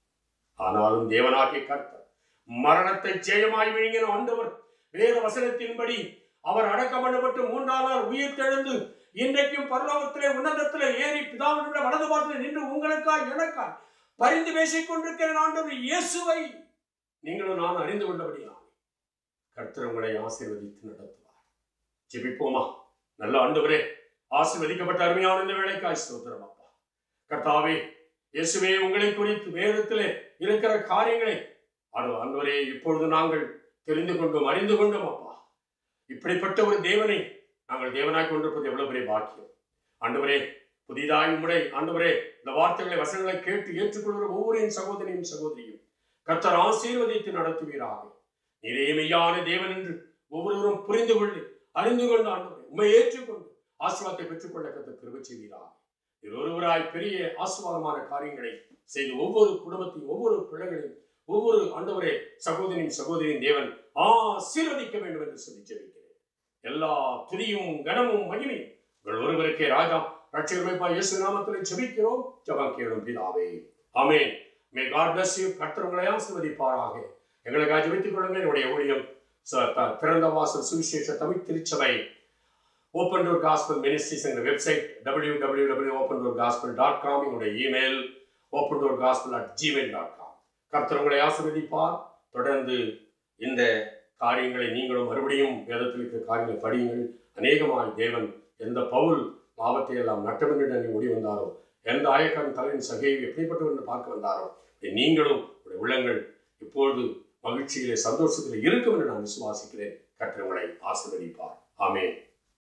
ஆனாலும் தேவனாகிய கர்த்தர் மரணத்தை ஜெயமாய் விழுங்கின ஆண்டவர் வேத வசனத்தின்படி அவர் அடக்கம் பண்ணப்பட்டு மூன்றாம் நாள் உயிர் தெழுந்து இன்றைக்கும் பரலோகத்திலே உன்னதத்திலே ஏறி பிதாவினுடைய வலது பாட்டில் நின்று உங்களுக்காய் எனக்காய் பரிந்து பேசிக் கொண்டிருக்கிற ஆண்டவர் இயேசுவை நீங்களும் நான் அறிந்து கொண்டபடியால் கர்த்தர் உங்களை ஆசீர்வதித்து நடத்துவார் ஜெபிப்போமா நல்ல ஆண்டவரே ஆசீர்வதிக்கப்பட்ட அருமையான இந்த வேலைக்காய் ஸ்தோத்திரம் அப்பா கர்த்தாவே இயேசுவே உங்களை குறித்து வேதத்திலே இருக்கிற காரியங்களை அது ஆண்டவரே இப்பொழுது நாங்கள் தெரிந்து கொண்டோம் அறிந்து கொண்டோம் அப்பா இப்படிப்பட்ட ஒரு தேவனை நாங்கள் தேவனாய் கொண்டிருப்பது எவ்வளவு பெரிய பாக்கியம் ஆண்டவரே புதிதாய் உம்முடைய ஆண்டவரே இந்த வார்த்தைகளை வசனங்களை கேட்டு ஏற்றுக்கொள்கிற ஒவ்வொரு என் சகோதரியும் சகோதரியும் கர்த்தர் ஆசீர்வதித்து நடத்துவீராக நீரே மெய்யான தேவன் என்று ஒவ்வொருவரும் புரிந்து கொள்ளி அறிந்து கொண்டு ஆண்டவரே உண்மை ஏற்றுக்கொண்டு ஆசீர்வாதத்தை பெற்றுக்கொள்ள கத்த கிருபை செய்வீராக இது ஒருவராய் பெரிய ஆசீர்வாதமான காரியங்களை செய்து ஒவ்வொரு குடும்பத்தையும் ஒவ்வொரு பிள்ளைகளையும் ஒவ்வொரு ஆண்டவரே சகோதரியும் சகோதரியின் தேவன் ஆசீர்வதிக்க வேண்டும் என்று சொல்லி ஜெபிக்கிறேன் எல்லா துதியும் கனமும் மகிமையும் உங்கள் ஒருவருக்கே ராஜா ரட்சகமைப்பா இயேசு நாமத்தில் ஜெபிக்கிறோம் ஜெபம் கேளும் பிதாவே ஆமென் மே காட் பிளஸ் யூ கர்த்தர் உங்களை ஆசீர்வதிப்பாராக எங்களுக்காக ஜெபித்துக் கொள்ளுங்கள் என்னுடைய ஊழியம் ச- த- திறந்த வாசல் சுவிசேஷ தமிழ் திருச்சபை ஓப்பன் டோர் காஸ்பல் மினிஸ்ட்ரிஸ் என்ற website W W W open door gospel dot com என்னுடைய email open door gospel at Gmail dot com கர்த்தர் உங்களை ஆசீர்வதிப்பார் தொடர்ந்து இந்த காரியங்களை நீங்களும் மறுபடியும் வேதத்தில் இருக்கிற காரியங்களை படியுங்கள் அநேகமாய் தேவன் எந்த பவுல் லாபத்தை எல்லாம் நட்டமிட முடி வந்தாரோ எந்த ஆயக்காரன் தலையின் சகையை எப்படிப்பட்டவர் என்று பார்க்க வந்தாரோ இதை நீங்களும் உடைய உள்ளங்கள் இப்பொழுது மகிழ்ச்சியிலே சந்தோஷத்தில் இருக்கும் என்று நான் விசுவாசிக்கிறேன் கர்த்தர் உங்களை ஆசீர்வதிப்பார் ஆமென்